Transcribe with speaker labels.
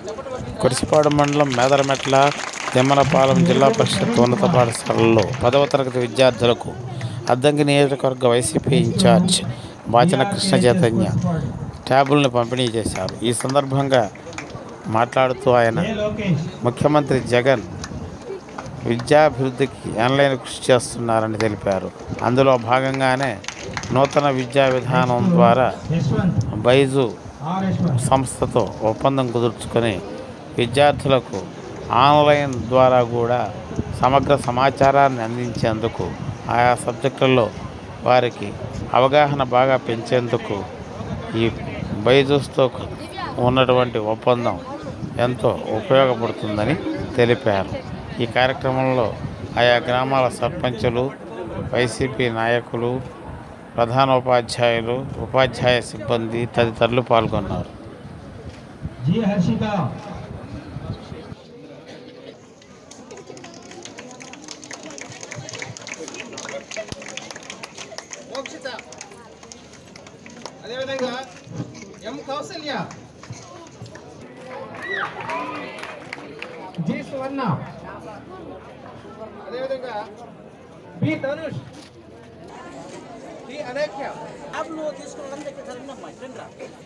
Speaker 1: కురిసిపాడు మండలం మేదరమెట్ల తిమ్మనపాలెం జిల్లా పరిషత్ ఉన్నత పాఠశాలలో పదవ తరగతి విద్యార్థులకు అద్దంకి నియోజకవర్గ వైసీపీ ఇన్ఛార్జ్ బాచన కృష్ణ చైతన్య ట్యాబుల్ని పంపిణీ చేశారు ఈ సందర్భంగా మాట్లాడుతూ ఆయన ముఖ్యమంత్రి జగన్ విద్యాభివృద్ధికి ఆన్లైన్ కృషి చేస్తున్నారని తెలిపారు అందులో భాగంగానే నూతన విద్యా విధానం ద్వారా బైజు సంస్థతో ఒప్పందం కుదుర్చుకొని విద్యార్థులకు ఆన్లైన్ ద్వారా కూడా సమగ్ర సమాచారాన్ని అందించేందుకు ఆయా సబ్జెక్టుల్లో వారికి అవగాహన బాగా పెంచేందుకు ఈ బైజూస్తో ఉన్నటువంటి ఒప్పందం ఎంతో ఉపయోగపడుతుందని తెలిపారు ఈ కార్యక్రమంలో ఆయా గ్రామాల సర్పంచులు వైసీపీ నాయకులు ప్రధాన ఉపాధ్యాయులు ఉపాధ్యాయ సిబ్బంది తదితరులు పాల్గొన్నారు
Speaker 2: జి హర్షిత
Speaker 3: మోక్షిత అదేవిధంగా ఎం కౌసల్య
Speaker 2: జి సువర్ణ
Speaker 3: అదేవిధంగా B Dhanush D Anekhya
Speaker 4: app నువ్వు తీసుకున్న దగ్గర జరిగినమ్మా